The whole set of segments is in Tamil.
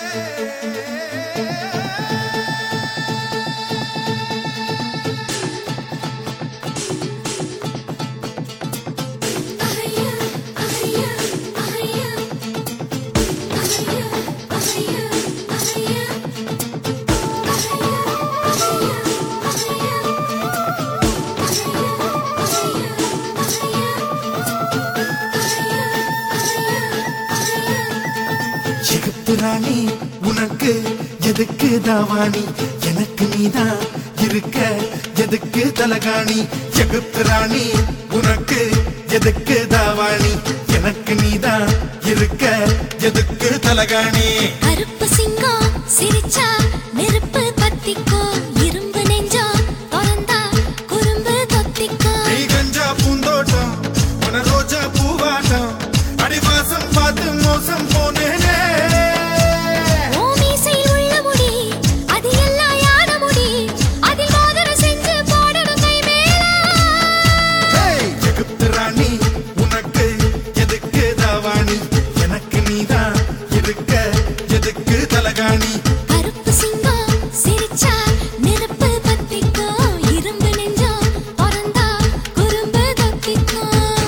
எகிப்து ராணி உனக்கு எதுக்கு தாவாணி எனக்கு நீதான் இருக்க எதுக்கு தலகாணி எகிப்து ராணி உனக்கு எதுக்கு தாவாணி எனக்கு நீதான் இருக்க எதுக்கு தலகாணி கருப்பு சிங்கம் சிரிச்சா நெருப்பு பத்திக்கோ இரும்பு நெஞ்சா திறந்தா குறும்பு தொத்திக்கோ நீ கஞ்சா பூந்தோட்டம் உன ரோஜா பூவாட்டம் அடிவாசம் பார்த்து மோசம் போனேனே ஓ மீசையில் உள்ள முடி அது எல்லாம் யார முடி அதில் மோதிரம் செஞ்சு போடணும் கை மேல ஹேய், எகிப்து ராணி உனக்கு எதுக்கு தாவாணி எனக்கு நீதான் இருக்க எதுக்கு தலகாணி கருப்பு சிங்கம் சிரிச்சா நெருப்பு பத்திக்கோ இரும்பு நெஞ்சா திறந்தா குறும்பு தொத்திக்கோ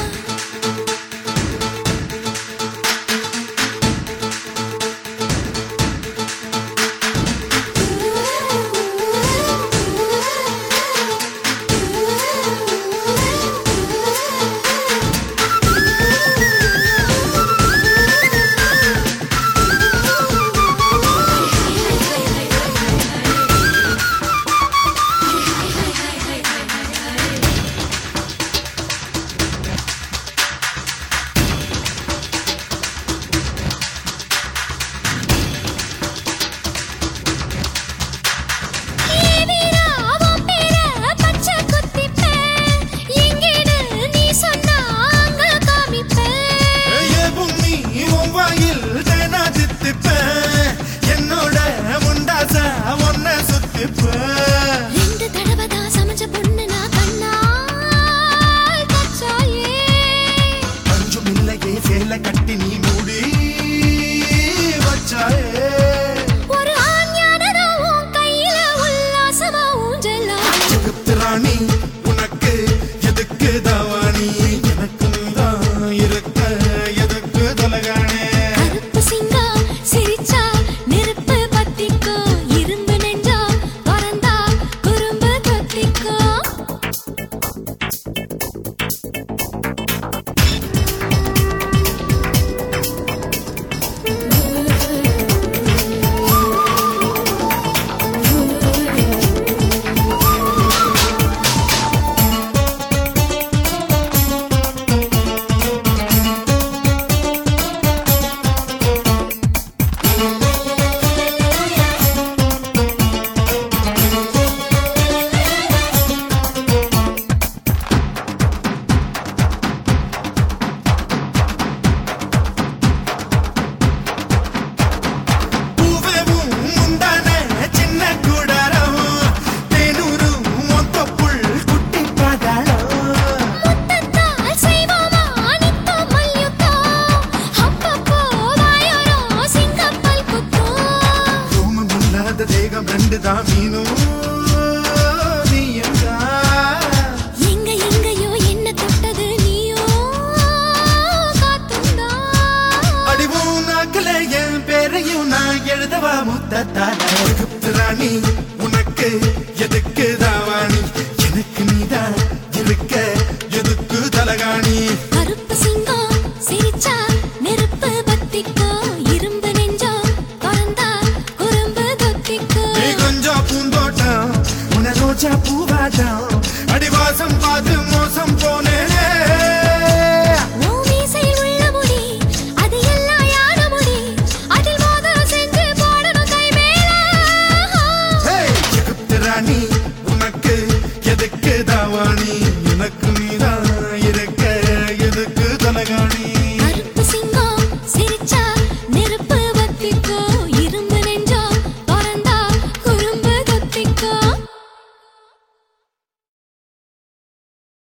ஏ வீரா அவன் பேர பச்சை குத்திப்பேன் எங்கேன்னு நீ சொன்னா அங்க காமிப்பேன் ஏவும் நீ உன் வாயில் தேனா தித்திப்பேன் என்னோட முண்டாசா ஒன்ன சுத்திப்பேன் ரெண்டு தடவை தான் சமைச்ச பொண்ணு நான் கண்ணால் கச்சாயே அஞ்சும் இல்லையே சேலை கட்டி நீ மூடி வச்சாயே ஒரு ஆண் ஞானதான் உன் கையில உல்லாசமா ஊஞ்சலா எகிப்து ராணி உனக்கு எதுக்கு தாவாணி எனக்கு நீதான் இருக்க எதுக்கு தலகாணி கருப்பு சிங்கம் சிரிச்சா நெருப்பு பத்திக்கோ இரும்பு நெஞ்சா திறந்தா குறும்பு தொத்திக்கோ பூவேவும் முந்தான சின்ன கூடாரம் தேனூரும் மொத்தப்புள் குட்டி பாதாளம் முத்தத்தால் செய்வோமா நித்தம் மல்யுத்தம் அப்பப்போ வாயோரம் சிங்கப்பல் குத்தம் ரோமம் இல்லாத தேகம் ரெண்டு தான் மீனும் நீயும் எங்க எங்கயோ என்ன தொட்டது நீயோ காத்துந்தா அடிவும் நாக்கல என் பேரையும் நான் எழுதவா முத்தத்தால எகிப்து ராணி உனக்கு எதுக்கு தாவாணி எனக்கு நீதான் இருக்க எதுக்கு தலகாணி கருப்பு சிங்கம் சிரிச்சா நெருப்பு பத்திக்கோ இரும்பு நெஞ்சா திறந்தா குறும்பு தொத்திக்கோ நீ கொஞ்சம் பூந்தோட்டம் உன ரோஜா பூவாட்டம்